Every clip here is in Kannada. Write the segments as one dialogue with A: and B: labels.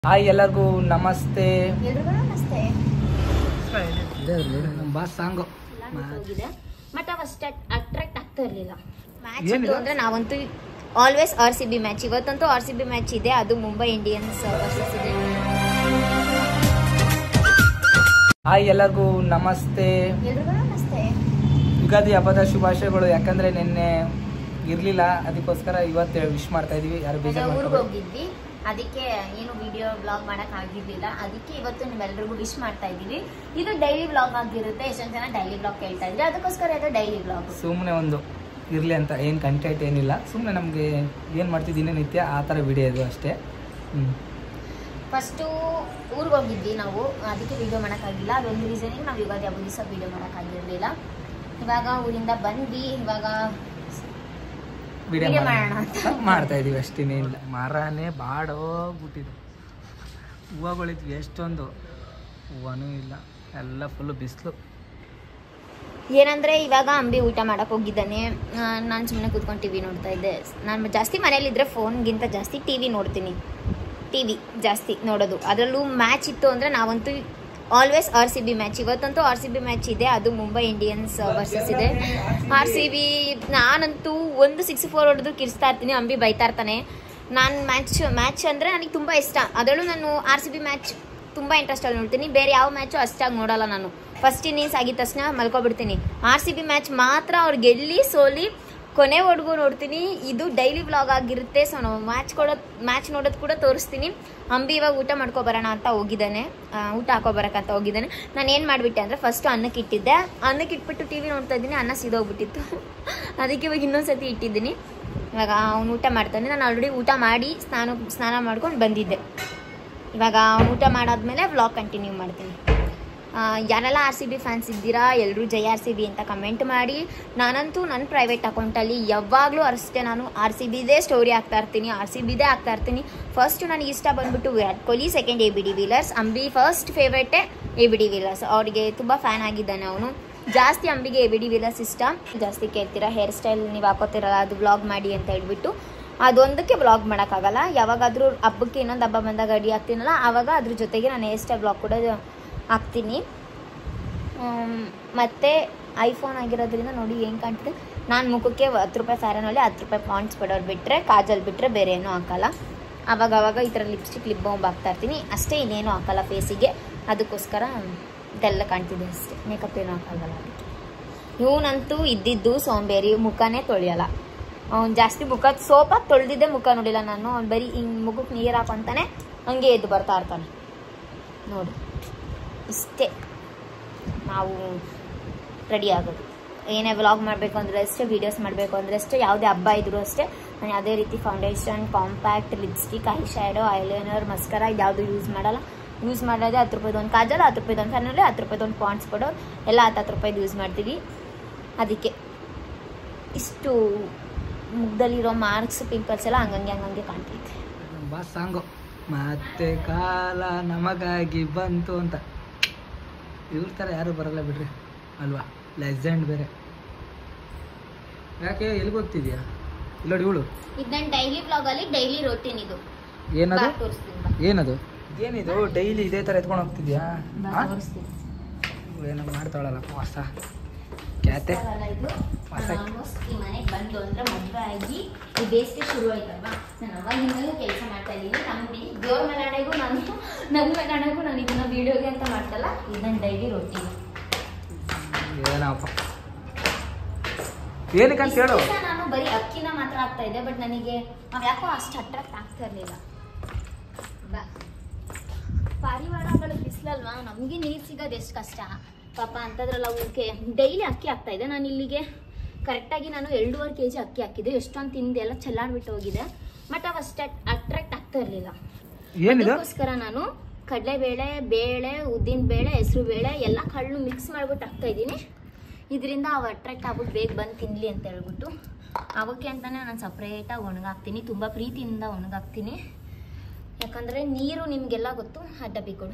A: ಹಾಯ್ ಎಲ್ಲರಿಗೂ ನಮಸ್ತೆ
B: ಎಲ್ರಿಗೂ ನಮಸ್ತೆ
A: ನಮ್ಮ ಬಾಸ್ ಸಾಂಗು
B: ಹೋಗಿದೆ ಬಟ್ ಅವ್ ಅಷ್ಟೇ ಅಟ್ರಾಕ್ಟ್ ಆಗ್ತಾ ಇರ್ಲಿಲ್ಲ ಮ್ಯಾಚ್
A: ಏನಿದೆ?
B: ಇತ್ತು ಅಂದ್ರೆ ನಾವಂತೂ always R C B match ಇವತ್ತಂತೂ ಆರ್ ಸಿ ಬಿ ಮ್ಯಾಚ್ ಇದೆ ಅದು ಮುಂಬೈ ಇಂಡಿಯನ್ಸ್ ವರ್ಸಸ್ ಇದೆ
A: ಹಾಯ್ ಎಲ್ಲರಿಗೂ ನಮಸ್ತೆ
B: ಎಲ್ರಿಗೂ ನಮಸ್ತೆ
A: ಯುಗಾದಿ ಹಬ್ಬದ ಶುಭಾಶಯಗಳು ಯಾಕಂದ್ರೆ ನಿನ್ನೆ ಇರ್ಲಿಲ್ಲ ಅದಕ್ಕೋಸ್ಕರ ಇವತ್ತು ವಿಶ್ ಮಾಡ್ತಾ ಇದೀವಿ ಯಾರು ಬೇಜಾರು
B: ಊರಿಗೆ
A: ಮಾಡ್ಕೊಬೇಡಿ.
B: ಹೋಗಿದ್ವಿ ಅದಕ್ಕೆ ಏನು ವಿಡಿಯೋ ಬ್ಲಾಗ್ ಮಾಡಕ್ ಆಗಿರ್ಲಿಲ್ಲ ಅದಕ್ಕೆ ಇವತ್ತು ನಿಮ್ಮೆಲ್ರಿಗೂ ವಿಶ್ ಮಾಡ್ತಾ ಇದೀವಿ ಇದು ಡೈಲಿ ಬ್ಲಾಗ್ ಆಗಿರುತ್ತೆ ಎಷ್ಟೊಂದು ಜನ ಡೈಲಿ ಬ್ಲಾಗ್ ಕೇಳ್ತಾ ಇದ್ರಿ ಅದಕ್ಕೋಸ್ಕರ ಇದು ಡೈಲಿ ಬ್ಲಾಗ್
A: ಸುಮ್ಮನೆ ಒಂದು ಇರ್ಲಿ ಅಂತ ಏನು ಕಂಟೆಂಟ್ ಏನಿಲ್ಲ ಸುಮ್ಮನೆ ನಮಗೆ ಏನು ಮಾಡ್ತೀವಿ ದಿನನಿತ್ಯ ಆ ಥರ ವಿಡಿಯೋ ಇದು ಅಷ್ಟೇ ಹ್ಞೂ
B: ಫಸ್ಟು ಊರಿಗೆ ಹೋಗಿದ್ವಿ ನಾವು ಅದಕ್ಕೆ ವಿಡಿಯೋ ಮಾಡೋಕ್ಕಾಗಿಲ್ಲ ಅದೊಂದು ರೀಸನಿಗೆ ನಾವು ಯುಗಾದಿ ಹಬ್ಬದ ದಿವಸ ವಿಡಿಯೋ ಮಾಡೋಕ್ಕಾಗಿರಲಿಲ್ಲ ಇವಾಗ ಊರಿಂದ ಬಂದ್ವಿ ಇವಾಗ
A: ವಿಡಿಯೋ
B: Video ಮಾಡೋಣ ಅಂತ.
A: ಮಾಡ್ತಾ ಇದೀವಿ ಅಷ್ಟೇನೇನಿಲ್ಲ ಮರನೇ ಬಾಡೋಗ್ಬಿಟ್ಟಿದೆ ಹೂವುಗಳಿದ್ವಿ ಎಷ್ಟೊಂದು ಹೂವನೂ ಇಲ್ಲ ಎಲ್ಲ ಫುಲ್ಲು ಬಿಸಿಲು
B: ಏನಂದ್ರೆ ಇವಾಗ ಅಂಬಿ ಊಟ ಮಾಡಕ್ ಹೋಗಿದ್ದಾನೆ ನಾನು ಸುಮ್ಮನೆ ಕೂತ್ಕೊಂಡು ಟಿವಿ ನೋಡ್ತಾ ಇದ್ದೆ ನಾನು ಜಾಸ್ತಿ ಮನೇಲಿದ್ರೆ ಫೋನ್ಗಿಂತ ಜಾಸ್ತಿ ಟಿವಿ ನೋಡ್ತೀನಿ ಟಿವಿ ಜಾಸ್ತಿ ನೋಡೋದು ಅದರಲ್ಲೂ ಮ್ಯಾಚ್ ಇತ್ತು ಅಂದ್ರೆ ನಾವಂತೂ always R C B match ಇವತ್ತಂತೂ ಆರ್ ಸಿ ಬಿ ಮ್ಯಾಚ್ ಇದೆ ಅದು ಮುಂಬೈ ಇಂಡಿಯನ್ಸ್ ವರ್ಸಸ್ ಇದೆ ಆರ್ ಸಿ ಬಿ ನಾನಂತೂ ಒಂದು ಸಿಕ್ಸ್ ಫೋರ್ ಹೊಡೆದು ಕಿರ್ಸ್ತಾ ಇರ್ತೀನಿ ಅಂಬಿ ಬೈತಾ ಇರ್ತಾನೆ ನಾನು ಮ್ಯಾಚ್ ಮ್ಯಾಚ್ ಅಂದರೆ ನನಗೆ ತುಂಬ ಇಷ್ಟ ಅದರಲ್ಲೂ ನಾನು ಆರ್ ಸಿ ಬಿ ಮ್ಯಾಚ್ ತುಂಬ ಇಂಟ್ರೆಸ್ಟಲ್ಲಿ ನೋಡ್ತೀನಿ ಬೇರೆ ಯಾವ ಮ್ಯಾಚು ಅಷ್ಟಾಗಿ ನೋಡಲ್ಲ ನಾನು ಫಸ್ಟ್ ಇನ್ನಿಂಗ್ಸ್ ಆಗಿದ ತಕ್ಷಣ ಮಲ್ಕೊಬಿಡ್ತೀನಿ ಆರ್ ಸಿ ಬಿ ಮ್ಯಾಚ್ ಮಾತ್ರ ಅವ್ರು ಗೆಲ್ಲಿ ಸೋಲಿ ಕೊನೆವರೆಗೂ ನೋಡ್ತೀನಿ ಇದು ಡೈಲಿ ವ್ಲಾಗ್ ಆಗಿರುತ್ತೆ ಸೊ ನಾವು ಮ್ಯಾಚ್ ಕೊಡೋದು ಮ್ಯಾಚ್ ನೋಡೋದು ಕೂಡ ತೋರಿಸ್ತೀನಿ ಅಂಬಿ ಇವಾಗ ಊಟ ಮಾಡ್ಕೊ ಬರೋಣ ಅಂತ ಹೋಗಿದ್ದಾನೆ ಆ, ಊಟ ಹಾಕೋ ಬರೋಕ್ಕಂತ ಹೋಗಿದ್ದಾನೆ ನಾನು ಏನು ಮಾಡಿಬಿಟ್ಟೆ ಅಂದರೆ ಫಸ್ಟು ಅನ್ನಕ್ಕೆ ಇಟ್ಟಿದ್ದೆ ಅನ್ನಕ್ಕೆ ಇಟ್ಬಿಟ್ಟು ಟಿ ವಿ ನೋಡ್ತಾ ಇದ್ದೀನಿ ಅನ್ನ ಸಿದೋಗ್ಬಿಟ್ಟಿತ್ತು ಅದಕ್ಕೆ ಇವಾಗ ಇನ್ನೊಂದು ಸತಿ ಇಟ್ಟಿದ್ದೀನಿ ಇವಾಗ ಅವ್ನು ಊಟ ಮಾಡ್ತಾನೆ ನಾನು ಆಲ್ರೆಡಿ ಊಟ ಮಾಡಿ ಸ್ನಾನ ಸ್ನಾನ ಮಾಡ್ಕೊಂಡು ಬಂದಿದ್ದೆ ಇವಾಗ ಅವ್ನು ಊಟ ಮಾಡಾದ್ಮೇಲೆ ವ್ಲಾಗ್ ಕಂಟಿನ್ಯೂ ಮಾಡ್ತೀನಿ ಆ, ಯಾರೆಲ್ಲ ಆರ್ ಸಿ ಬಿ ಫ್ಯಾನ್ಸ್ ಇದ್ದೀರಾ ಎಲ್ಲರೂ ಜೈ ಆರ್ ಸಿ ಬಿ ಅಂತ ಕಮೆಂಟ್ ಮಾಡಿ ನಾನಂತೂ ನನ್ನ ಪ್ರೈವೇಟ್ ಅಕೌಂಟಲ್ಲಿ ಯಾವಾಗಲೂ ಅಷ್ಟೇ ನಾನು ಆರ್ ಸಿ ಬಿದೇ ಸ್ಟೋರಿ ಆಗ್ತಾ ಇರ್ತೀನಿ ಆರ್ ಸಿ ಬಿದೇ ಆಗ್ತಾ ಇರ್ತೀನಿ ಫಸ್ಟ್ ನನಗೆ ಇಷ್ಟ ಬಂದ್ಬಿಟ್ಟು Virat Kohli second A B D Villiers Ambi first ಫೇವ್ರೇಟೇ ಎ ಬಿ ಡಿ ವಿಲರ್ಸ್ ಅವ್ರಿಗೆ ತುಂಬ ಫ್ಯಾನ್ ಆಗಿದ್ದಾನೆ ಅವನು ಜಾಸ್ತಿ ಅಂಬಿಗೆ ಎ ಬಿ ಡಿ ವಿಲರ್ಸ್ ಇಷ್ಟ ಜಾಸ್ತಿ ಕೇಳ್ತೀರಾ ಹೇರ್ ಸ್ಟೈಲ್ ನೀವು ಹಾಕೋತಿರಲ್ಲ ಅದು ವ್ಲಾಗ್ ಮಾಡಿ ಅಂತ ಹೇಳ್ಬಿಟ್ಟು ಅದೊಂದಕ್ಕೆ ಬ್ಲಾಗ್ ಮಾಡೋಕ್ಕಾಗಲ್ಲ ಯಾವಾಗಾದರೂ ಹಬ್ಬಕ್ಕೆ ಇನ್ನೊಂದು ಹಬ್ಬ ಬಂದಾಗ ರೆಡಿ ಆಗ್ತೀನಲ್ಲ ಆವಾಗ ಅದ್ರ ಜೊತೆಗೆ ನಾನು ಹೇರ್ ಸ್ಟೈಲ್ ಬ್ಲಾಗ್ ಕೂಡ ಹಾಕ್ತೀನಿ ಆಮ್, ಮತ್ತೆ ಐಫೋನ್ ಆಗಿರೋದ್ರಿಂದ ನೋಡಿ ಏನು ಕಾಣ್ತಿದೆ ನಾನು ಮುಖಕ್ಕೆ ಹತ್ತು ರೂಪಾಯಿ ಫ್ಯಾರನಲ್ಲಿ ಹತ್ತು ರೂಪಾಯಿ ಪಾಯಿಂಟ್ಸ್ ಬಿಡೋರು ಬಿಟ್ಟರೆ ಕಾಜಲ್ ಬಿಟ್ಟರೆ ಬೇರೆ ಏನೂ ಹಾಕಲ್ಲ ಆವಾಗ ಆವಾಗ ಈ ಥರ ಲಿಪ್ಸ್ಟಿಕ್ ಲಿಪ್ ಬಾಂಬ್ ಹಾಕ್ತಾ ಇರ್ತೀನಿ ಅಷ್ಟೇ ಇನ್ನೇನು ಹಾಕಲ್ಲ ಫೇಸಿಗೆ ಅದಕ್ಕೋಸ್ಕರ ಇದೆಲ್ಲ ಕಾಣ್ತಿದೆ ಅಷ್ಟೇ ಮೇಕಪ್ ಏನೂ ಹಾಕಲ್ವಲ್ಲ ಅದಕ್ಕೆ ಇವನಂತೂ ಇದ್ದಿದ್ದು ಸೋಂಬೇರಿ ಮುಖನೇ ತೊಳೆಯಲ್ಲ ಅವ್ನು ಜಾಸ್ತಿ ಮುಖ ಸೋಪ ತೊಳೆದಿದ್ದೆ ಮುಖ ನೋಡಿಲ್ಲ ನಾನು ಅವ್ನು ಬರೀ ಹಿಂಗೆ ಮುಖಕ್ಕೆ ನೀರು ಹಾಕೊಂತಾನೆ ಹಂಗೆ ಎದ್ದು ಬರ್ತಾ ಇರ್ತಾನೆ ನೋಡಿ ಇಷ್ಟೇ ನಾವು ರೆಡಿ ಆಗೋದು ಏನೇ ವ್ಲಾಗ್ ಮಾಡಬೇಕು ಅಂದರೆ ಅಷ್ಟೇ ವೀಡಿಯೋಸ್ ಮಾಡಬೇಕು ಅಂದರೆ ಅಷ್ಟೇ ಯಾವುದೇ ಹಬ್ಬ ಇದ್ರೂ ಅಷ್ಟೇ ನಾನು ಯಾವುದೇ ರೀತಿ foundation compact lipstick eye shadow eyeliner mascara ಇದ್ಯಾವುದು ಯೂಸ್ ಮಾಡಲ್ಲ ಯೂಸ್ ಮಾಡೋದೇ ಹತ್ತು ರೂಪಾಯ್ದು ಒಂದು ಕಾಜಲ್ ಹತ್ತು ರೂಪಾಯ್ದು ಒಂದು ಫ್ಯಾನಲ್ಲಿ ಹತ್ತು ರೂಪಾಯ್ದು ಒಂದು ಪಾಯಿಂಟ್ಸ್ ಕೊಡೋ ಎಲ್ಲ ಹತ್ತು ಹತ್ತು ರೂಪಾಯ್ದು ಯೂಸ್ ಮಾಡ್ತೀವಿ ಅದಕ್ಕೆ ಇಷ್ಟು ಮುಗ್ದಲ್ಲಿರೋ ಮಾರ್ಕ್ಸ್ ಪಿಂಪಲ್ಸ್ ಎಲ್ಲ ಹಂಗಂಗೆ ಹಂಗಂಗೆ ಕಾಣ್ತೈತೆ
A: ನಮ್ಮ ಬಾಸ್ ಸಾಂಗು ಮತ್ತೆ ಕಾಲ ನಮಗಾಗಿ ಬಂತು ಅಂತ ಇವ್ರ ಥರ ಯಾರು ಬರಲ್ಲ ಬಿಡ್ರಿ ಅಲ್ವಾ ಲೆಜೆಂಡ್ ಬೇರೆ ಯಾಕೆ ಎಲ್ಲಿಗೆ ಹೋಗ್ತಿದ್ಯಾ ಇಲ್ಲೋಡಿ ಇವಳು
B: ಇದು ನನ್ನ ಡೈಲಿ ವ್ಲಾಗಲ್ಲಿ ಡೈಲಿ ರೊಟೀನ್ ಇದು
A: ಏನದು
B: ಬಾ, ತೋರಿಸ್ತೀನಿ ಬಾ.
A: ಏನದು ಏನಿದು ಡೈಲಿ ಇದೇ ಥರ ಎತ್ಕೊಂಡು ಹೋಗ್ತಿದ್ಯಾ
B: ಬಾ,
A: ಆ?
B: ತೋರಿಸ್ತೀನಿ
A: ಏನೋ ಮಾಡ್ತಾಳಲ್ಲ ಹೊಸ ಕ್ಯಾತೆ
B: ಅಲ್ಲ ಇದು
A: ಹೊಸ
B: ಆಲ್ಮೋಸ್ಟ್ ಈ ಮನೆಗೆ ಬಂದು ಅಂದ್ರೆ ಮದುವೆ ಆಗಿ ಈ ಬೇಸಿಗೆ ಶುರು ಆಯ್ತಲ್ವಾ ನಾನು ಅವಾಗಿಂದಲೂ ಕೆಲಸ ಮಾಡ್ತಾ ಇದ್ದೀನಿ ನಮ್ಮ ದೇವ್ರ ಮನೆಗೂ ನಾನು ನನ್ನ ಮನೆಗೂ ನಾನು ಇದನ್ನ ವಿಡಿಯೋಗೆ ಅಂತ ಮಾಡ್ತಲ್ಲ ಇದು ನನ್ನ ಡೈಲಿ ರೊಟೀನ್
A: ಏನಪ್ಪ ಏನಕ್ಕಂತ ಹೇಳು
B: ನಾನು ಬರೀ ಅಕ್ಕಿನ ಮಾತ್ರ ಆಗ್ತಾ ಇದ್ದೆ ಬಟ್ ನನಗೆ ಅವ್ ಯಾಕೋ ಅಷ್ಟು ಅಟ್ರಾಕ್ಟ್ ಆಗ್ತಾ ಇರಲಿಲ್ಲ ಪಾರಿವಾಳಗಳು ಬಿಸಿಲಲ್ವಾ ನಮಗೆ ನೀರು ಸಿಗೋದು ಎಷ್ಟು ಕಷ್ಟ ಪಾಪ ಅಂತದ್ರಲ್ಲ ಅವಕ್ಕೆ ಡೈಲಿ ಅಕ್ಕಿ ಆಗ್ತಾ ಇದೆ ನಾನು ಇಲ್ಲಿಗೆ ಕರೆಕ್ಟಾಗಿ ನಾನು ಎರಡೂವರೆ ಕೆ ಜಿ ಅಕ್ಕಿ ಹಾಕಿದ್ದೆ ಎಷ್ಟೊಂದು ತಿಂದು ಎಲ್ಲ ಚೆಲ್ಲಾಡ್ಬಿಟ್ಟು ಹೋಗಿದೆ ಬಟ್ ಅವು ಅಷ್ಟು ಅಟ್ರಾಕ್ಟ್ ಆಗ್ತಾ ಇರಲಿಲ್ಲ
A: ಏನಿದು
B: ಅದಕ್ಕೋಸ್ಕರ ನಾನು ಕಡಲೆಬೇಳೆ ಬೇಳೆ ಉದ್ದಿನ ಬೇಳೆ ಹೆಸರು ಬೇಳೆ ಎಲ್ಲ ಕಳ್ಳು ಮಿಕ್ಸ್ ಮಾಡ್ಬಿಟ್ಟು ಹಾಕ್ತಾ ಇದ್ದೀನಿ ಇದರಿಂದ ಅವು ಅಟ್ರಾಕ್ಟ್ ಆಗ್ಬಿಟ್ಟು ಬೇಗ ಬಂದು ತಿನ್ನಲಿ ಅಂತ ಹೇಳ್ಬಿಟ್ಟು ಅವಕ್ಕೆ ಅಂತಾನೆ ನಾನು ಸಪ್ರೇಟಾಗಿ ಒಣಗಾಕ್ತೀನಿ ತುಂಬ ಪ್ರೀತಿಯಿಂದ ಒಣಗಾಕ್ತೀನಿ ಯಾಕಂದರೆ ನೀರು ನಿಮಗೆಲ್ಲ ಗೊತ್ತು ಆ ಡಬ್ಬಿ ಕೊಡು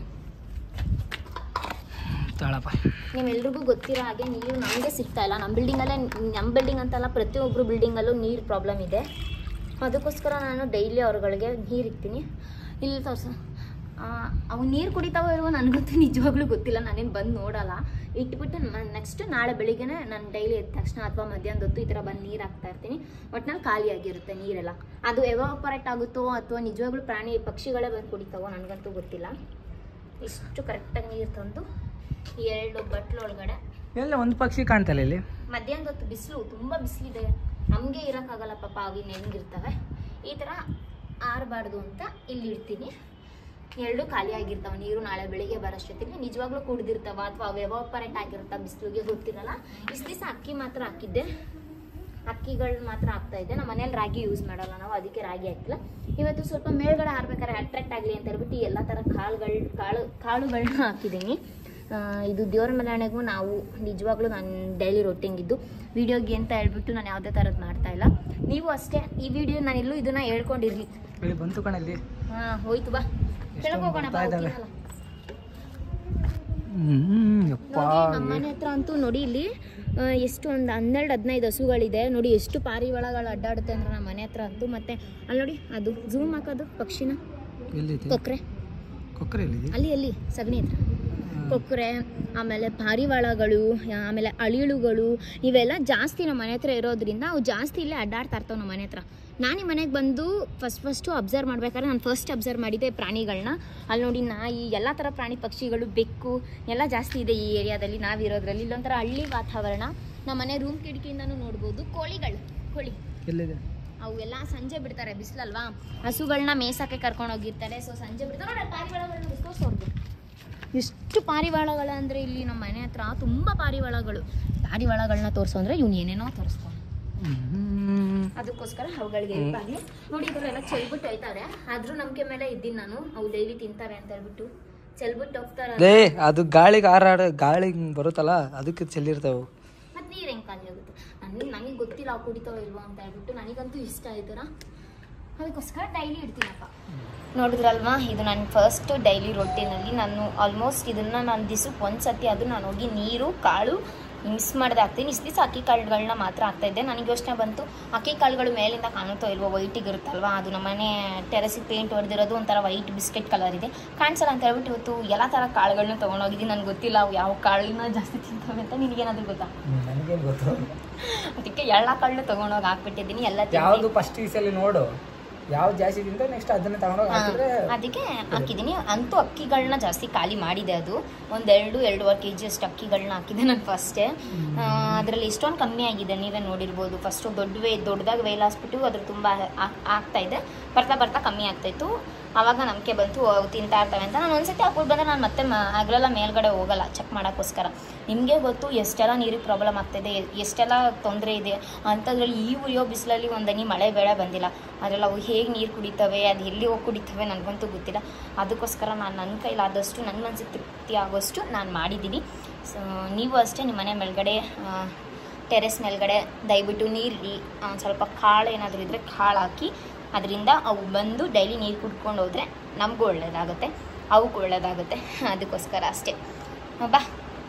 A: ತಾಳಪ್ಪ
B: ನಿಮ್ಮೆಲ್ರಿಗೂ ಗೊತ್ತಿರೋ ಹಾಗೆ ನೀರು ನಮಗೆ ಸಿಗ್ತಾ ಇಲ್ಲ ನಮ್ಮ ಬಿಲ್ಡಿಂಗಲ್ಲೇ ನಮ್ಮ ಬಿಲ್ಡಿಂಗ್ ಅಂತಲ್ಲ ಪ್ರತಿಯೊಬ್ಬರು ಬಿಲ್ಡಿಂಗಲ್ಲೂ ನೀರು ಪ್ರಾಬ್ಲಮ್ ಇದೆ ಅದಕ್ಕೋಸ್ಕರ ನಾನು ಡೈಲಿ ಅವ್ರಗಳಿಗೆ ನೀರು ಇಕ್ತೀನಿ ಇಲ್ಲಿ ತೋರ್ಸ ಅವು ನೀರು ಕುಡಿತಾವೋ ಇಲ್ವೋ ನನಗಂತೂ ನಿಜವಾಗ್ಲೂ ಗೊತ್ತಿಲ್ಲ ನಾನೇನು ಬಂದು ನೋಡಲ್ಲ ಇಟ್ಬಿಟ್ಟು ನೆಕ್ಸ್ಟ್ ನಾಳೆ ಬೆಳಿಗ್ಗೆನೆ ನಾನು ಡೈಲಿ ಎದ್ದ ತಕ್ಷಣ ಅಥವಾ ಮಧ್ಯಾಹ್ನದ ಹೊತ್ತು ಈ ಥರ ಬಂದು ನೀರು ಹಾಕ್ತಾ ಇರ್ತೀನಿ ಒಟ್ನಲ್ಲಿ ಖಾಲಿಯಾಗಿರುತ್ತೆ ನೀರೆಲ್ಲ ಅದು ಎವಾಪರೇಟ್ ಆಗುತ್ತೋ ಅಥವಾ ನಿಜವಾಗ್ಲೂ ಪ್ರಾಣಿ ಪಕ್ಷಿಗಳೇ ಬಂದು ಕುಡಿತಾವೋ ನನಗಂತೂ ಗೊತ್ತಿಲ್ಲ ಇಷ್ಟು ಕರೆಕ್ಟಾಗಿ ನೀರು ತಂದು ಈ ಎರಡು ಬಟ್ಲು ಒಳಗಡೆ
A: ಎಲ್ಲ ಒಂದು ಪಕ್ಷಿ ಕಾಣ್ತಲ್ಲ ಇಲ್ಲಿ
B: ಮಧ್ಯಾಹ್ನದ ಹೊತ್ತು ಬಿಸಿಲು ತುಂಬ ಬಿಸಿಲಿದೆ ನಮಗೆ ಇರೋಕ್ಕಾಗಲ್ಲ ಪಾಪ ಅವಿನ ಹೆಂಗಿರ್ತವೆ ಈ ಥರ ಆರಬಾರ್ದು ಅಂತ ಇಲ್ಲಿ ಇಡ್ತೀನಿ ಎರಡು ಖಾಲಿ ಆಗಿರ್ತಾವೆ ನೀರು ನಾಳೆ ಬೆಳಿಗ್ಗೆ ಬರೋಷ್ಟೊತ್ತಿಗೆ ನಿಜವಾಗ್ಲೂ ಕುಡ್ದಿರ್ತಾವ ಅಥವಾ ಅವು ಎವಾಪರೇಟ್ ಆಗಿರುತ್ತಾ ಬಿಸಿಲಿಗೆ ಗೊತ್ತಿರಲ್ಲ ಇಷ್ಟು ದಿವಸ ಅಕ್ಕಿ ಮಾತ್ರ ಹಾಕಿದ್ದೆ ಅಕ್ಕಿಗಳು ಮಾತ್ರ ಹಾಕ್ತಾ ಇದ್ದೆ ನಮ್ಮ ಮನೇಲಿ ರಾಗಿ ಯೂಸ್ ಮಾಡಲ್ಲ ನಾವು ಅದಕ್ಕೆ ರಾಗಿ ಹಾಕಿಲ್ಲ ಇವತ್ತು ಸ್ವಲ್ಪ ಮೇಲ್ಗಡೆ ಹಾರ್ಬೇಕಾದ್ರೆ ಅಟ್ರಾಕ್ಟ್ ಆಗಲಿ ಅಂತ ಹೇಳ್ಬಿಟ್ಟು ಎಲ್ಲ ಥರ ಕಾಳುಗಳು ಕಾಳು ಕಾಳುಗಳನ್ನ ಹಾಕಿದ್ದೀನಿ ಆ, ಇದು ದೇವ್ರ ಮನೆಗೂ ನಾವು ನಿಜವಾಗ್ಲೂ ನಾನು ಡೈಲಿ ರೊಟ್ಟಿಂಗಿದ್ದು ವಿಡಿಯೋಗೆ ಅಂತ ಹೇಳ್ಬಿಟ್ಟು ನಾನು ಯಾವುದೇ ಥರದ್ದು ಮಾಡ್ತಾ ಇಲ್ಲ ನೀವು ಅಷ್ಟೇ ಈ ವಿಡಿಯೋ ನಾನು ಎಲ್ಲೂ ಇದನ್ನ ಹೇಳ್ಕೊಂಡಿರ್ಲಿ
A: ಇಲ್ಲಿ ಬಂತು ಕಣಲ್ಲಿ
B: ಹಾಂ ಹೋಯ್ತು ಬಾ ಕೆಳಗೆ ಹೋಗೋಣ ಬಾ
A: ಬರ್ತಾ ಇದ್ದಾವೆ.
B: ಹೋಗ್ತೀನಲ್ಲ.
A: ಹ್ಮ್ ಯಪ್ಪ
B: ನೋಡಿ ನಮ್ಮ ಮನೆ ಹತ್ರ ಅಂತೂ ನೋಡಿ ಇಲ್ಲಿ ಆ, ಎಷ್ಟು ಒಂದು ಹನ್ನೆರಡು ಹದಿನೈದು ಹಸುಗಳಿದೆ ನೋಡಿ ಎಷ್ಟು ಪಾರಿವಾಳಗಳು ಅಡ್ಡಾಡುತ್ತೆ ಅಂದ್ರೆ ನಮ್ಮ ಮನೆ ಹತ್ರ ಅಂತೂ ಮತ್ತೆ ಅಲ್ಲಿ ನೋಡಿ ಅದು ಝೂಮ್ ಹಾಕೋದು ಪಕ್ಷಿನ
A: ಎಲ್ಲಿದೆ
B: ಕೊಕ್ರೆ
A: ಕೊಕ್ಕರೆ ಎಲ್ಲಿದೆ
B: ಅಲ್ಲಿ ಅಲ್ಲಿ ಸಗಣಿ ಹತ್ರ ಕೊಕ್ಕರೆ ಆಮೇಲೆ ಪಾರಿವಾಳಗಳು ಆಮೇಲೆ ಅಳಿಳುಗಳು ಇವೆಲ್ಲ ಜಾಸ್ತಿ ನಮ್ಮ ಮನೆ ಹತ್ರ ಇರೋದ್ರಿಂದ ಅವು ಜಾಸ್ತಿ ಇಲ್ಲೇ ಅಡ್ಡಾಡ್ತಾ ಇರ್ತಾವೆ ನಮ್ಮ ಮನೆ ಹತ್ರ ನಾನು ಈ ಮನೆಗೆ ಬಂದು ಫಸ್ಟ್ ಫಸ್ಟು ಅಬ್ಸರ್ವ್ ಮಾಡ್ಬೇಕಾದ್ರೆ ನಾನು ಫಸ್ಟ್ ಅಬ್ಸರ್ವ್ ಮಾಡಿದ್ದೆ ಪ್ರಾಣಿಗಳನ್ನ ಅಲ್ಲಿ ನೋಡಿ ನಾಯಿ ಎಲ್ಲ ಥರ ಪ್ರಾಣಿ ಪಕ್ಷಿಗಳು ಬೆಕ್ಕು ಎಲ್ಲ ಜಾಸ್ತಿ ಇದೆ ಈ ಏರಿಯಾದಲ್ಲಿ ನಾವಿರೋದ್ರಲ್ಲಿ ಇಲ್ಲೊಂಥರ ಹಳ್ಳಿ ವಾತಾವರಣ ನಮ್ಮ ಮನೆ ರೂಮ್ ಕಿಟಕಿಯಿಂದನೂ ನೋಡ್ಬೋದು ಕೋಳಿಗಳು ಕೋಳಿ
A: ಎಲ್ಲಿದೆ
B: ಅವು ಎಲ್ಲ ಸಂಜೆ ಬಿಡ್ತಾರೆ ಬಿಸಿಲಲ್ವಾ ಹಸುಗಳನ್ನ ಮೇಸಕ್ಕೆ ಕರ್ಕೊಂಡು ಹೋಗಿರ್ತಾರೆ ಸೊ ಸಂಜೆ ಬಿಡ್ತಾರೆ ನೋಡಿ ಪಾರಿವಾಳಗಳನ್ನ ತೋರಿಸೋರ್ದು ಎಷ್ಟು ಪಾರಿವಾಳಗಳು ಅಂದರೆ ಇಲ್ಲಿ ನಮ್ಮ ಮನೆ ಹತ್ರ ತುಂಬ ಪಾರಿವಾಳಗಳು ಪಾರಿವಾಳಗಳನ್ನ ತೋರಿಸೋ ಅಂದರೆ ಇವ್ನು ಏನೇನೋ ತೋರಿಸ್ತಾನೆ
A: ಹ್ಮ್.
B: ಅದಕ್ಕೋಸ್ಕರ ಅವುಗಳಿಗೆ ಹೆಲ್ಪ್ ಆಗಲಿ ನೋಡಿ ಇದರೆಲ್ಲ ಚೆಲ್ಬಿಟ್ಟು ಹೋಯ್ತಾರೆ ಆದರೂ ನಂಬಿಕೆ ಮೇಲೆ ಇದ್ದೀನಿ ನಾನು ಅವು ಡೈಲಿ ತಿಂತಾರೆ ಅಂತ ಹೇಳ್ಬಿಟ್ಟು ಚೆಲ್ಬಿಟ್ಟು ಹೋಗ್ತಾರೆ
A: ಲೇ ಅದು ಗಾಳಿಗೆ ಹಾರಾಡ ಗಾಳಿ ಹಿಂಗ್ ಬರುತ್ತಲ್ಲ ಅದಕ್ಕೆ ಚೆಲ್ಲಿರ್ತಾವು
B: ಮತ್ತೆ ನೀರು ಹೆಂಗೆ ಖಾಲಿ ಆಗುತ್ತೆ ನನಗೆ ನನಗೆ ಗೊತ್ತಿಲ್ಲ ಅವು ಕುಡಿತಾವ ಇಲ್ವೋ ಅಂತ ಹೇಳ್ಬಿಟ್ಟು ನನಗಂತೂ ಇಷ್ಟ ಆಯ್ತಾರ ಅದಕ್ಕೋಸ್ಕರ ಡೈಲಿ ಇಡ್ತೀನಪ್ಪ ನೋಡಿದ್ರಲ್ವಾ ಇದು ನನ್ನ ಫಸ್ಟ್ ಡೈಲಿ ರೊಟ್ಟಿನಲ್ಲಿ ನಾನು ಆಲ್ಮೋಸ್ಟ್ ಇದನ್ನು ನಾನು ದಿಸಕ್ಕೆ ಒಂದು ಸತಿ ಅದು ನಾನು ಹೋಗಿ ನೀರು ಕಾಳು ಮಿಕ್ಸ್ ಮಾಡ್ದೆ ಹಾಕ್ತೀನಿ ಇಷ್ಟು ದಿವಸ ಅಕ್ಕಿ ಕಾಳುಗಳನ್ನ ಮಾತ್ರ ಹಾಕ್ತಾ ಇದ್ದೆ ನನಗೆ ಯೋಚನೆ ಬಂತು ಅಕ್ಕಿ ಕಾಳುಗಳು ಮೇಲಿಂದ ಕಾಣುತ್ತೋ ಇಲ್ವೋ ವೈಟಿಗೆ ಇರುತ್ತಲ್ವಾ ಅದು ನಮ್ಮನೆ ಟೆರಸಿಗೆ ಪೇಂಟ್ ಹೊಡೆದಿರೋದು ಒಂಥರ ವೈಟ್ ಬಿಸ್ಕೆಟ್ ಕಲರ್ ಇದೆ ಕಾಣಿಸಲ್ಲ ಅಂತ ಹೇಳ್ಬಿಟ್ಟು ಇವತ್ತು ಎಲ್ಲ ಥರ ಕಾಳುಗಳನ್ನ ತೊಗೊಂಡೋಗಿದ್ದೀನಿ ನನಗೆ ಗೊತ್ತಿಲ್ಲ ಅವು ಯಾವ ಕಾಳನ್ನ ಜಾಸ್ತಿ ತಿಂತವೆ ಅಂತ ನಿನಗೇನಾದರೂ ಗೊತ್ತಾ
A: ನನಗೇನು ಗೊತ್ತು
B: ಅದಕ್ಕೆ ಎಳ್ಳ ಕಾಳನ್ನ ತಗೊಂಡೋಗಿ ಹಾಕ್ಬಿಟ್ಟಿದ್ದೀನಿ ಎಲ್ಲ ತಿಂದು-
A: ಯಾವ್ದು ಫಸ್ಟ್ ಈಸಲ್ಲಿ ನೋಡು ಯಾವ್ದು ಜಾಸ್ತಿ ತಿಂತ ನೆಕ್ಸ್ಟ್ ಅದನ್ನ ತಗೊಂಡೋಗಿ
B: ಹಾ,
A: ಹಾಕಿದ್ರೆ
B: ಅದಕ್ಕೆ ಹಾಕಿದ್ದೀನಿ ಅಂತೂ ಅಕ್ಕಿಗಳನ್ನ ಜಾಸ್ತಿ ಖಾಲಿ ಮಾಡಿದೆ ಅದು ಒಂದೆರಡು ಎರಡೂವರೆ ಕೆ ಜಿ ಅಷ್ಟು ಅಕ್ಕಿಗಳನ್ನ ಹಾಕಿದೆ ನಾನು ಫಸ್ಟೇ ಅದರಲ್ಲಿ ಎಷ್ಟೊಂದು ಕಮ್ಮಿ ಆಗಿದೆ ನೀವೇ ನೋಡಿರ್ಬೋದು ಫಸ್ಟು ದೊಡ್ಡ ವೇ ದೊಡ್ಡದಾಗಿ ವೇಲ್ ಹಾಸ್ಬಿಟ್ಟು ಅದ್ರ ತುಂಬ ಹಾಕ್- ಆಗ್ತಾ ಇದೆ ಬರ್ತಾ ಬರ್ತಾ ಕಮ್ಮಿ ಆಗ್ತಾಯಿತ್ತು ಆವಾಗ ನಂಬಿಕೆ ಬಂತು ಅವು ತಿಂತಾ ಇರ್ತವೆ ಅಂತ ನಾನು ಒಂದ್ಸತಿ ಹಾಕ್ಬಿಟ್ಟು ಬಂದರೆ ನಾನು ಮತ್ತೆ ಮ- ಹಗಲೆಲ್ಲ ಮೇಲ್ಗಡೆ ಹೋಗಲ್ಲ ಚೆಕ್ ಮಾಡೋಕ್ಕೋಸ್ಕರ ನಿಮಗೆ ಗೊತ್ತು ಎಷ್ಟೆಲ್ಲ ನೀರಿಗೆ ಪ್ರಾಬ್ಲಮ್ ಆಗ್ತಾಯಿದೆ ಎಷ್ಟೆಲ್ಲ ತೊಂದರೆ ಇದೆ ಅಂಥದ್ರಲ್ಲಿ ಈ ಉರಿಯೋ ಬಿಸಿಲಲ್ಲಿ ಒಂದು ಹನಿ ಮಳೆ ಬೇಳೆ ಬಂದಿಲ್ಲ ಅದರಲ್ಲಿ ಅವು ಹೇಗೆ ನೀರು ಕುಡಿತವೆ ಅದು ಎಲ್ಲಿ ಹೋಗಿ ಕುಡಿತವೆ ನನಗಂತೂ ಗೊತ್ತಿಲ್ಲ ಅದಕ್ಕೋಸ್ಕರ ನಾನು ನನ್ನ ಕೈಲಾದಷ್ಟು ನನ್ನ ಮನಸ್ಸಿಗೆ ತೃಪ್ತಿ ಆಗೋಷ್ಟು ನಾನು ಮಾಡಿದ್ದೀನಿ ಸೊ ನೀವು ಅಷ್ಟೇ ನಿಮ್ಮ ಮನೆ ಮೇಲ್ಗಡೆ ಟೆರೆಸ್ ಮೇಲ್ಗಡೆ ದಯವಿಟ್ಟು ನೀರು ಸ್ವಲ್ಪ ಕಾಳು ಏನಾದರೂ ಇದ್ದರೆ ಕಾಳು ಹಾಕಿ ಅದರಿಂದ ಅವು ಬಂದು ಡೈಲಿ ನೀರು ಕುಡ್ಕೊಂಡು ಹೋದರೆ ನಮಗೂ ಒಳ್ಳೆಯದಾಗುತ್ತೆ ಅವಕ್ಕೂ ಒಳ್ಳೆಯದಾಗುತ್ತೆ ಅದಕ್ಕೋಸ್ಕರ ಅಷ್ಟೇ ಬಾ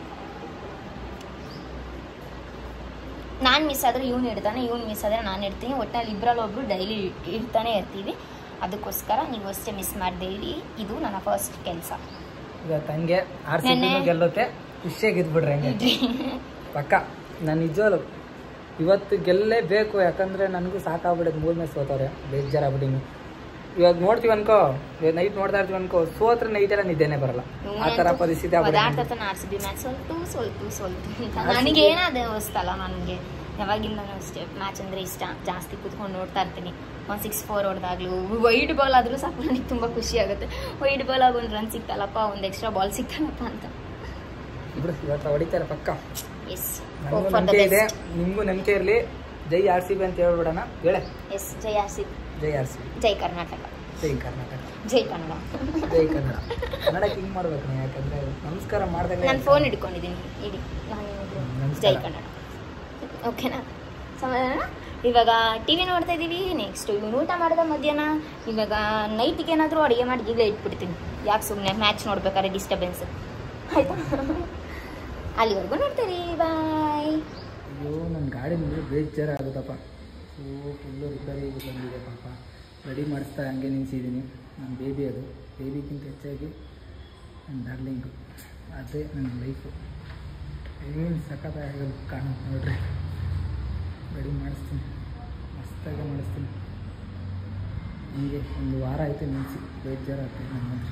B: ನಾನು ಮಿಸ್ ಆದರೆ ಇವ್ನು ಇಡ್ತಾನೆ ಇವ್ನು ಮಿಸ್ ಆದರೆ ನಾನು ಇಡ್ತೀನಿ ಒಟ್ಟಿನಲ್ಲಿ ಇಬ್ಬರಲ್ಲಿ ಒಬ್ಬರು ಡೈಲಿ ಇಡ್ತಾನೆ ಇರ್ತೀವಿ ಅದಕ್ಕೋಸ್ಕರ ನೀವು ಅಷ್ಟೇ ಮಿಸ್ ಮಾಡದೆ ಇದು ನನ್ನ ಫಸ್ಟ್ ಕೆಲಸ
A: ಈಗ ತಂಗೆ ಆರ್ ಸಿ
B: ನೆನ್ನೆ-
A: ಗೆಲ್ಲುತ್ತೆ ಖುಷಿಯಾಗಿ ಇದ್ಬಿಡ್ರಿ ಹಂಗೆ ಪಕ್ಕ ನಾನು ನಿಜವಲ್ಲ ಇವತ್ತು ಗೆಲ್ಲೇಬೇಕು ಯಾಕಂದ್ರೆ ನನಗೂ ಸಾಕಾಗ್ಬಿಡೋದು ಮೂರ್ ಮ್ಯಾಚ್ ಸೋತವ್ರೆ ಬೇಜಾರಾಗ್ಬಿಟ್ಟಿನಿ ಇವಾಗ ನೋಡ್ತೀವಿ ಅನ್ಕೋ ನೈಟ್ ನೋಡ್ತಾ ಇರ್ತೀವಿ ಅನ್ಕೋ ಸೋತ್ರ ನೈಟ್ ಎಲ್ಲ ನಿದ್ದೆನೆ ಬರಲ್ಲ ಆ ತರ ಪರಿಸ್ಥಿತಿ ಆಗ್ಬಿಟ್ಟಿದೆ
B: ಪದಾರ್ಥ ಆರ್ ಸಿ ಬಿ ಮ್ಯಾಚ್ ಸೋಲ್ತು ಸೋಲ್ತು ಸೋಲ್ತು ಅಂತ ನನಗೇನಾದ ಅನಿಸ್ತಲ್ಲ ನನಗೆ ಯಾವಾಗಿಂದನೂ ಅಷ್ಟೇ ಮ್ಯಾಚ್ ಅಂದರೆ ಇಷ್ಟ ಜಾಸ್ತಿ ಕೂತ್ಕೊಂಡು ನೋಡ್ತಾ ಇರ್ತೀನಿ ಒಂದು ಸಿಕ್ಸ್ ಫೋರ್ ಹೊಡೆದಾಗ್ಲೂ ವೈಡ್ ಬಾಲ್ ಆದರೂ ಸಾಕು ನನಗೆ ತುಂಬ ಖುಷಿ ಆಗುತ್ತೆ ವೈಡ್ ಬಾಲ್ ಆಗಿ ಒಂದು ರನ್ ಸಿಗ್ತಲ್ಲಪ್ಪ ಒಂದು ಎಕ್ಸ್ಟ್ರಾ ಬಾಲ್ ಸಿಗ್ತಲ್ಲಪ್ಪ ಅಂತ
A: ಬಿಡು ಇವತ್ತು ಹೊಡಿತಾರೆ ಪಕ್ಕ
B: ಎಸ್
A: ನನಗೂ
B: ಫಾರ್ ದ
A: ನಂಬಿಕೆ ಇದೆ
B: ಬೆಸ್ಟ್
A: ನಿಮಗೂ ನಂಬಿಕೆ ಇರಲಿ ಜೈ ಆರ್ ಸಿ ಬಿ ಅಂತ ಹೇಳ್ಬಿಡೋಣ ಹೇಳೆ
B: ಎಸ್ ಜೈ ಆರ್ ಸಿ
A: ಜೈ ಆರ್ ಸಿ ಬಿ
B: ಜೈ ಕರ್ನಾಟಕ
A: ಜೈ ಕರ್ನಾಟಕ
B: ಜೈ ಕನ್ನಡ
A: ಜೈ ಕನ್ನಡ ಕನ್ನಡಕ್ಕೆ ಹಿಂಗೆ ಮಾಡ್ಬೇಕು ನೀವು ಯಾಕಂದ್ರೆ ನಮಸ್ಕಾರ ಮಾಡ್ದಂಗೆ
B: ನಾನು ಫೋನ್ ಹಿಡ್ಕೊಂಡಿದ್ದೀನಿ ಇಡಿ ನಾನು ಏನಿದ್ರು
A: ನಮಸ್ಕಾರ.
B: ಜೈ ಕನ್ನಡ ಓಕೆನಾ ಸಮಾಧಾನ ಇವಾಗ ಟಿ ವಿ ನೋಡ್ತಾ ಇದ್ದೀವಿ ನೆಕ್ಸ್ಟ್ ಇವನು ಊಟ ಮಾಡಿದ ಮಧ್ಯಾಹ್ನ ಇವಾಗ ನೈಟಿಗೆ ಏನಾದರೂ ಅಡುಗೆ ಮಾಡಿ ಈಗಲೇ ಇಟ್ಬಿಡ್ತೀನಿ ಯಾಕೆ ಸುಮ್ಮನೆ ಮ್ಯಾಚ್ ನೋಡ್ಬೇಕಾದ್ರೆ ಡಿಸ್ಟರ್ಬೆನ್ಸ್ ಆಯಿತಾ ಅಲ್ಲಿವರೆಗೂ ನೋಡ್ತೀರಿ ಬಾಯ್
A: ಅಯ್ಯೋ ನನ್ನ ಗಾಡಿ ಮೇಲೆ ಬೇಜಾರು ಆಗುತ್ತಪ್ಪ ಸೊ ಫುಲ್ಲು ರಿಪೇರಿಗೆ ಬಂದಿದೆ ಪಾಪ ರೆಡಿ ಮಾಡಿಸ್ತಾ ಹಂಗೆ ನಿಲ್ಸಿದ್ದೀನಿ ನನ್ನ ಬೇಬಿ ಅದು ಬೇಬಿಗಿಂತ ಹೆಚ್ಚಾಗಿ ನನ್ನ ಡಾರ್ಲಿಂಗು ಅದೇ ನನ್ನ ಲೈಫು ಏನು ಸಖತ್ತಾಗಿ ಕಾಣುತ್ತೆ ನೋಡ್ರಿ ರೆಡಿ ಮಾಡಿಸ್ತೀನಿ ಮಸ್ತಾಗಿ ಮಾಡಿಸ್ತೀನಿ ಹೀಗೆ ಒಂದು ವಾರ ಆಯಿತು ನಿಲ್ಲಿಸಿ ಬೇಜಾರಾಗ್ತದೆ ನನಗಂದ್ರೆ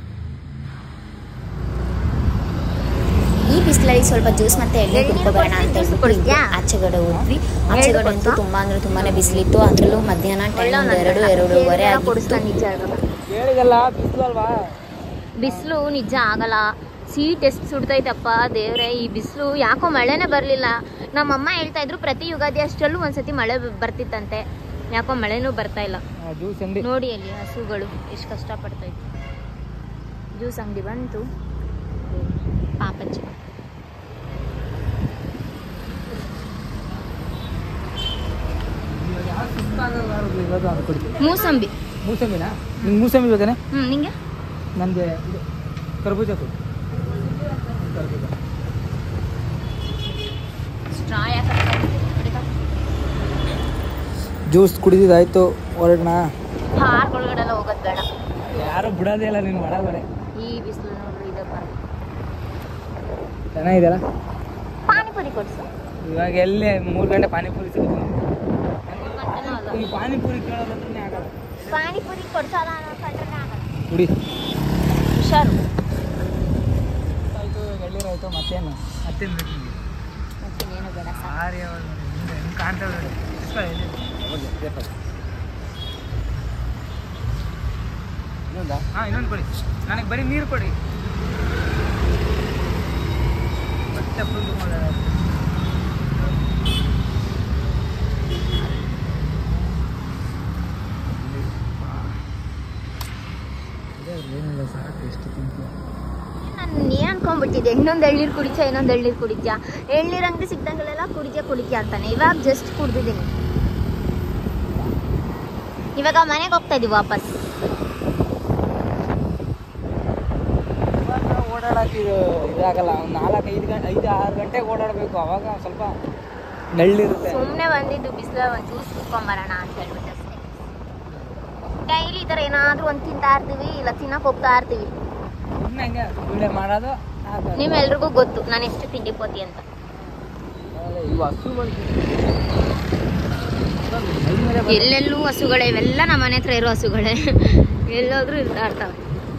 B: ಈ ಬಿಸಿಲಲ್ಲಿ ಸ್ವಲ್ಪ ಜ್ಯೂಸ್ ಮತ್ತೆ ಎಣ್ಣೆ
C: ಎಳ್ನೀರು
B: ಕುಡ್ಕೊಬೇಡ ಅಂತ
C: ಕೊಡ್ತೀನಿ,
B: ಹೇಳ್ಬಿಟ್ಟು
C: ಕುಡಿದ್ಯಾ?
B: ಆಚೆಗಡೆ ಹೋದ್ವಿ ಆಚೆಗಡೆ ಅಂತೂ ತುಂಬಾ ಅಂದ್ರೆ ತುಂಬಾನೇ ಬಿಸಿಲಿತ್ತು ಅದ್ರಲ್ಲೂ ಮಧ್ಯಾಹ್ನ ಟೈಮ್ ಒಂದು ಎರಡು ಎರಡೂವರೆ ಆಗಿತ್ತು
C: ನಿಜ ಆಗಲ್ಲ
A: ಹೇಳಿದಲ್ಲ ಬಿಸಿಲಲ್ವಾ
C: ಬಿಸಿಲು ನಿಜ ಆಗಲ್ಲ ಸೀಟ್ ಎಷ್ಟು ಸುಡ್ತೈತಪ್ಪ ದೇವ್ರೆ ಈ ಬಿಸಿಲು ಯಾಕೋ ಮಳೆನೇ ಬರಲಿಲ್ಲ ನಮ್ಮಮ್ಮ ಹೇಳ್ತಾ ಇದ್ರು ಪ್ರತಿ ಯುಗಾದಿ ಅಷ್ಟರಲ್ಲೂ ಒಂದ್ಸತಿ ಮಳೆ ಬರ್ತಿತ್ತಂತೆ ಯಾಕೋ ಮಳೆನೂ ಬರ್ತಾ ಇಲ್ಲ
A: ಜ್ಯೂಸ್ ಅಂಗಡಿ
C: ನೋಡಿ ಅಲ್ಲಿ ಹಸುಗಳು ಎಷ್ಟು ಕಷ್ಟಪಡ್ತೈತೆ ಜ್ಯೂಸ್ ಅಂಗಡಿ ಬಂತು ಪಾಪಚ್ಚಿ
A: ಯಾರು ಸುಸ್ತಾಗಲಾರದು ಇರೋದು ಅದು ಕೊಡಿ
C: ಮೂಸಂಬಿ
A: ಮೂಸಂಬಿನಾ ನಿಂಗೆ ಮೂಸಂಬಿ ಬೇಕಾನೆ
C: ಹ್ಞೂ ನಿಂಗೆ
A: ನನಗೆ ಇದು ಕರ್ಬೂಜ ಕೊಡಿ ಕರ್ಬೂಜ
C: ಸ್ಟ್ರಾ
A: ಜ್ಯೂಸ್ ಕುಡಿದಿದ್ದಾಯ್ತು ಹೊರಡೋಣ
C: ಪಾರ್ಕ್ ಒಳಗಡೆ ಎಲ್ಲ ಹೋಗೋದು ಬೇಡ
A: ಯಾರು ಬಿಡೋದೇ ಇಲ್ಲ ನೀನು ಒಳಗಡೆ
C: ಈ ಬಿಸಿಲು ನೋಡ್ರಿ ಇದೆ ಪಾರ್ಕ್
A: ಚೆನ್ನಾಗಿದೆಯಲ್ಲ
C: ಪಾನಿಪುರಿ ಕೊಡ್ಸು
A: ಇವಾಗ ಎಲ್ಲಿ ಮೂರು ಗಂಟೆ ಪಾನಿಪುರಿ ಸಿಗುತ್ತೆ
C: ಮೂರು ಗಂಟೆನೂ ಅಲ್ಲ
A: ಈ ಪಾನಿಪುರಿ ಕೇಳೋದಂದ್ರೆ ಆಗಲ್ಲ
C: ಪಾನಿಪುರಿ ಕೊಡ್ಸಲ್ಲ ಅನ್ನೋ ಕಂಡ್ರೆ ಆಗಲ್ಲ
A: ಕುಡಿ
C: ಹುಷಾರು
A: ಆಯಿತು ಎಳ್ಳೀರು ಆಯಿತು ಮತ್ತೇನು ಮತ್ತೇನು ಬೇಕು ನಿಮಗೆ
C: ಮತ್ತಿನ್ನೇನು ಬೇಡ ಸಾಕು
A: ಸಾರಿ ಹೆಂಗೆ ಕಾಣ್ತಾ ನೋಡಿ ಹಾಂ ಇನ್ನೊಂದು ಕೊಡಿ ನನಗೆ ಬರೀ ನೀರು ಕೊಡಿ ಮತ್ತೆ ಫುಲ್ ಏನಿಲ್ಲ ಸಾಕು ಎಷ್ಟು ತಿಂತೀವಿ
C: ನಾನು ಏನು ಅನ್ಕೊಂಡ್ಬಿಟ್ಟಿದ್ದೆ ಇನ್ನೊಂದು ಎಳ್ನೀರು ಕುಡಿಚ ಇನ್ನೊಂದು ಎಳ್ನೀರು ಕುಡಿದ್ಯಾ ಎಳ್ನೀರು ಅಂಗಡಿ ಸಿಕ್ದಂಗೆಲ್ಲ ಕುಡಿದ್ಯಾ ಕುಡಿದ್ಯಾ ಅಂತಾನೆ ಇವಾಗ ಜಸ್ಟ್ ಕುಡ್ದಿದ್ದೀನಿ ಇವಾಗ ಮನೆಗೆ ಹೋಗ್ತಾ ಇದೀವಿ ವಾಪಸ್
A: ಇವಾಗ ಓಡಾಡಕ್ಕೆ ಇದು ಇದಾಗಲ್ಲ ಒಂದು ನಾಲ್ಕು ಐದು ಗಂಟೆ ಐದು ಆರು ಗಂಟೆಗೆ ಓಡಾಡಬೇಕು ಅವಾಗ ಒಂದ್ ಸ್ವಲ್ಪ ನೆಳ್ಳಿರುತ್ತೆ
C: ಸುಮ್ಮನೆ ಬಂದಿದ್ದು ಬಿಸಿಲ ಒಂದು ಜ್ಯೂಸ್ ಕುಡ್ಕೊಂಬರೋಣ ಅಂತ ಹೇಳ್ಬಿಟ್ಟು ಅಷ್ಟೇ ಡೈಲಿ ಈ ಥರ ಏನಾದರೂ ಒಂದು ತಿಂತಾ ಇರ್ತೀವಿ ಇಲ್ಲ ತಿನ್ನಕ್ಕೆ ಹೋಗ್ತಾ ಇರ್ತೀವಿ
A: ಸುಮ್ಮನೆ ಹಂಗೆ ವಿಡಿಯೋ ಮಾಡೋದು ಹಾಕೋದು.
C: ನಿಮ್ಮೆಲ್ರಿಗೂ ಗೊತ್ತು ನಾನು ಎಷ್ಟು ತಿಂಡಿ ಪೋತಿ ಅಂತ
A: ಆಮೇಲೆ ಇವು ಹಸುಗಳು ಮೈ ಮೇಲೆ ಬಂದು-
C: ಎಲ್ಲೆಲ್ಲೂ ಹಸುಗಳೇ ಇವೆಲ್ಲ ನಮ್ಮ ಮನೆ ಹತ್ರ ಇರೋ ಹಸುಗಳೇ ಎಲ್ಲೋದ್ರೂ ಇರ್ತಾ ಇರ್ತಾವೆ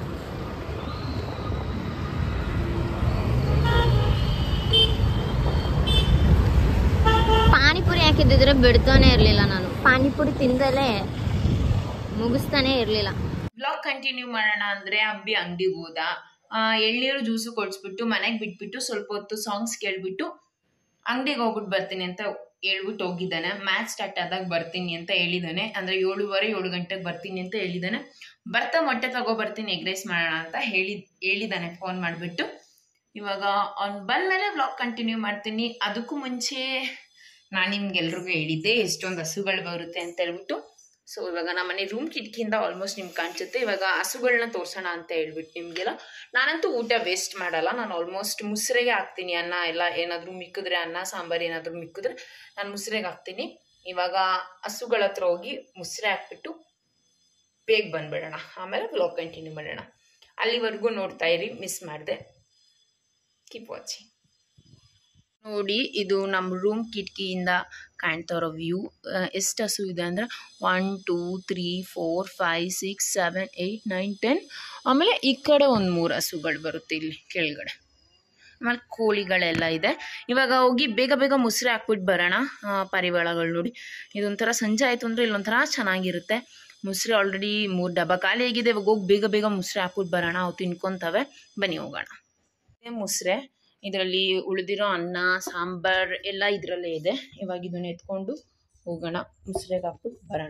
C: ಪಾನಿಪುರಿ ಹಾಕಿದ್ದಿದ್ರೆ ಬಿಡ್ತಾನೆ ಇರಲಿಲ್ಲ ನಾನು ಪಾನಿಪುರಿ ತಿಂದಲೇ ಮುಗಿಸ್ತಾನೆ ಇರಲಿಲ್ಲ
D: ಬ್ಲಾಗ್ ಕಂಟಿನ್ಯೂ ಮಾಡೋಣ ಅಂದ್ರೆ ಅಂಬಿ ಅಂಗಡಿಗೆ ಹೋದ ಆ, ಎಳ್ನೀರು ಜ್ಯೂಸು ಕೊಡ್ಸ್ಬಿಟ್ಟು ಮನೆಗೆ ಬಿಟ್ಬಿಟ್ಟು ಸ್ವಲ್ಪ ಹೊತ್ತು ಸಾಂಗ್ಸ್ ಕೇಳ್ಬಿಟ್ಟು ಅಂಗಡಿಗೆ ಹೋಗ್ಬಿಟ್ಟು ಬರ್ತೀನಿ ಅಂತ ಹೇಳ್ಬಿಟ್ಟು ಹೋಗಿದ್ದಾನೆ ಮ್ಯಾಚ್ ಸ್ಟಾರ್ಟ್ ಆದಾಗ ಬರ್ತೀನಿ ಅಂತ ಹೇಳಿದಾನೆ ಅಂದ್ರೆ ಏಳುವರೆ ಏಳು ಗಂಟೆಗೆ ಬರ್ತೀನಿ ಅಂತ ಹೇಳಿದಾನೆ ಬರ್ತಾ ಮೊಟ್ಟೆ ತಗೋ ಬರ್ತೀನಿ ಎಗ್ ರೈಸ್ ಮಾಡೋಣ ಅಂತ ಹೇಳಿ ಹೇಳಿದ್ದಾನೆ ಫೋನ್ ಮಾಡಿಬಿಟ್ಟು ಇವಾಗ ಅವ್ನು ಬಂದಮೇಲೆ ವ್ಲಾಗ್ ಕಂಟಿನ್ಯೂ ಮಾಡ್ತೀನಿ ಅದಕ್ಕೂ ಮುಂಚೆ ನಾನು ನಿಮ್ಗೆಲ್ರಿಗೂ ಹೇಳಿದ್ದೆ ಎಷ್ಟೊಂದು ಹಸುಗಳು ಬರುತ್ತೆ ಅಂತ ಹೇಳ್ಬಿಟ್ಟು ಸೊ ಇವಾಗ ನಮ್ಮನೆ ರೂಮ್ ಕಿಟಕಿಯಿಂದ ಆಲ್ಮೋಸ್ಟ್ ನಿಮ್ಗೆ ಕಾಣಿಸುತ್ತೆ ಇವಾಗ ಹಸುಗಳನ್ನ ತೋರ್ಸೋಣ ಅಂತ ಹೇಳ್ಬಿಟ್ಟು ನಿಮಗೆಲ್ಲ ನಾನಂತೂ ಊಟ ವೇಸ್ಟ್ ಮಾಡಲ್ಲ ನಾನು ಆಲ್ಮೋಸ್ಟ್ ಮುಸ್ರೆಗೆ ಹಾಕ್ತೀನಿ ಅನ್ನ ಎಲ್ಲ ಏನಾದರೂ ಮಿಕ್ಕಿದ್ರೆ ಅನ್ನ ಸಾಂಬಾರು ಏನಾದರೂ ಮಿಕ್ಕಿದ್ರೆ ನಾನು ಮುಸ್ರೆಗೆ ಹಾಕ್ತೀನಿ ಇವಾಗ ಹಸುಗಳ ಹತ್ರ ಹೋಗಿ ಮುಸ್ರೆ ಹಾಕ್ಬಿಟ್ಟು ಬೇಗ ಬಂದ್ಬಿಡೋಣ ಆಮೇಲೆ ವ್ಲಾಗ್ ಕಂಟಿನ್ಯೂ ಮಾಡೋಣ ಅಲ್ಲಿವರೆಗೂ ನೋಡ್ತಾ ಇರಿ ಮಿಸ್ ಮಾಡಿದೆ ಕೀಪ್ ವಾಚಿಂಗ್ ನೋಡಿ ಇದು ನಮ್ಮ ರೂಮ್ ಕಿಟಕಿಯಿಂದ ಕಾಣ್ತಾ ಇರೋ ವ್ಯೂ ಎಷ್ಟು ಹಸು ಇದೆ ಅಂದರೆ one two three four five six seven eight nine ten ಆಮೇಲೆ ಈ ಕಡೆ ಒಂದು ಮೂರು ಹಸುಗಳು ಬರುತ್ತೆ ಇಲ್ಲಿ ಕೆಳಗಡೆ ಆಮೇಲೆ ಕೋಳಿಗಳೆಲ್ಲ ಇದೆ ಇವಾಗ ಹೋಗಿ ಬೇಗ ಬೇಗ ಮುಸ್ರೆ ಹಾಕ್ಬಿಟ್ಟು ಬರೋಣ ಆ, ಪಾರಿವಾಳಗಳು ನೋಡಿ ಇದೊಂಥರ ಸಂಜೆ ಆಯಿತು ಅಂದರೆ ಇಲ್ಲೊಂಥರ ಚೆನ್ನಾಗಿರುತ್ತೆ ಮುಸ್ರೆ ಆಲ್ರೆಡಿ ಮೂರು ಡಬ್ಬ ಖಾಲಿ ಆಗಿದೆ ಇವಾಗ ಹೋಗಿ ಬೇಗ ಬೇಗ ಮುಸ್ರೆ ಹಾಕ್ಬಿಟ್ಟು ಬರೋಣ ಅವು ತಿನ್ಕೊತವೆ ಬನ್ನಿ ಹೋಗೋಣ ಇದೇ ಮುಸ್ರೆ ಇದರಲ್ಲಿ ಉಳಿದಿರೋ ಅನ್ನ ಸಾಂಬಾರ್ ಎಲ್ಲ ಇದರಲ್ಲೇ ಇದೆ ಇವಾಗ ಇದನ್ನ ಎತ್ಕೊಂಡು ಹೋಗೋಣ ಮುಸ್ರೆಗೆ ಹಾಕ್ಬಿಟ್ಟು ಬರೋಣ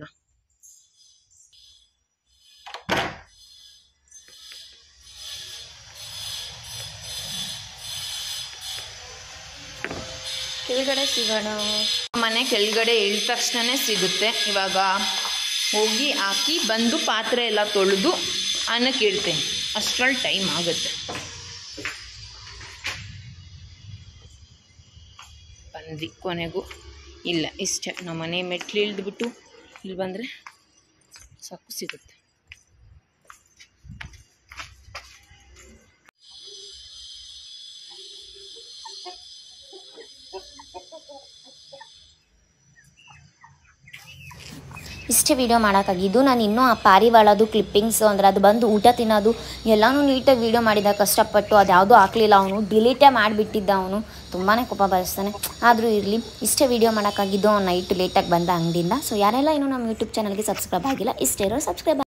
D: ಕೆಳಗಡೆ ಸಿಗೋಣ ಮನೆ ಕೆಳಗಡೆ ಇಳಿದ ತಕ್ಷಣನೇ ಸಿಗುತ್ತೆ ಇವಾಗ ಹೋಗಿ ಹಾಕಿ ಬಂದು ಪಾತ್ರೆ ಎಲ್ಲ ತೊಳೆದು ಅನ್ನಕ್ಕೆ ಇಡ್ತೇನೆ ಅಷ್ಟರಲ್ಲಿ ಟೈಮ್ ಆಗುತ್ತೆ ಬಂದ್ವಿ ಕೊನೆಗೂ ಇಲ್ಲ ಇಷ್ಟೇ ನಮ್ಮ ಮನೆ ಮೆಟ್ಲು ಇಳಿದ್ಬಿಟ್ಟು ಇಲ್ಲಿ ಬಂದರೆ ಸಾಕು ಸಿಗುತ್ತೆ
B: ಇಷ್ಟೇ ವೀಡಿಯೋ ಮಾಡೋಕ್ಕಾಗಿದ್ದು ನಾನು ಇನ್ನೂ ಆ ಪಾರಿವಾಳದು ಕ್ಲಿಪ್ಪಿಂಗ್ಸು ಅಂದರೆ ಅದು ಬಂದು ಊಟ ತಿನ್ನೋದು ಎಲ್ಲನೂ ನೀಟಾಗಿ ವೀಡಿಯೋ ಮಾಡಿದ ಕಷ್ಟಪಟ್ಟು ಅದು ಯಾವುದೂ ಹಾಕ್ಲಿಲ್ಲ ಅವನು ಡಿಲೀಟೇ ಮಾಡಿಬಿಟ್ಟಿದ್ದ ಅವನು ತುಂಬಾ ಕೋಪ ಬರೆಸ್ತಾನೆ ಆದರೂ ಇರಲಿ ಇಷ್ಟೇ ವೀಡಿಯೋ ಮಾಡೋಕ್ಕಾಗಿದ್ದು ಅವ್ನು ನೈಟ್ ಲೇಟಾಗಿ ಬಂದ ಅಂಗಡಿಯಿಂದ ಸೊ ಯಾರೆಲ್ಲ ಇನ್ನೂ ನಮ್ಮ ಯೂಟ್ಯೂಬ್ ಚಾನಲ್ಗೆ ಸಬ್ಸ್ಕ್ರೈಬ್ ಆಗಿಲ್ಲ ಇಷ್ಟೇ ಇರೋ ಸಬ್ಸ್ಕ್ರೈಬ್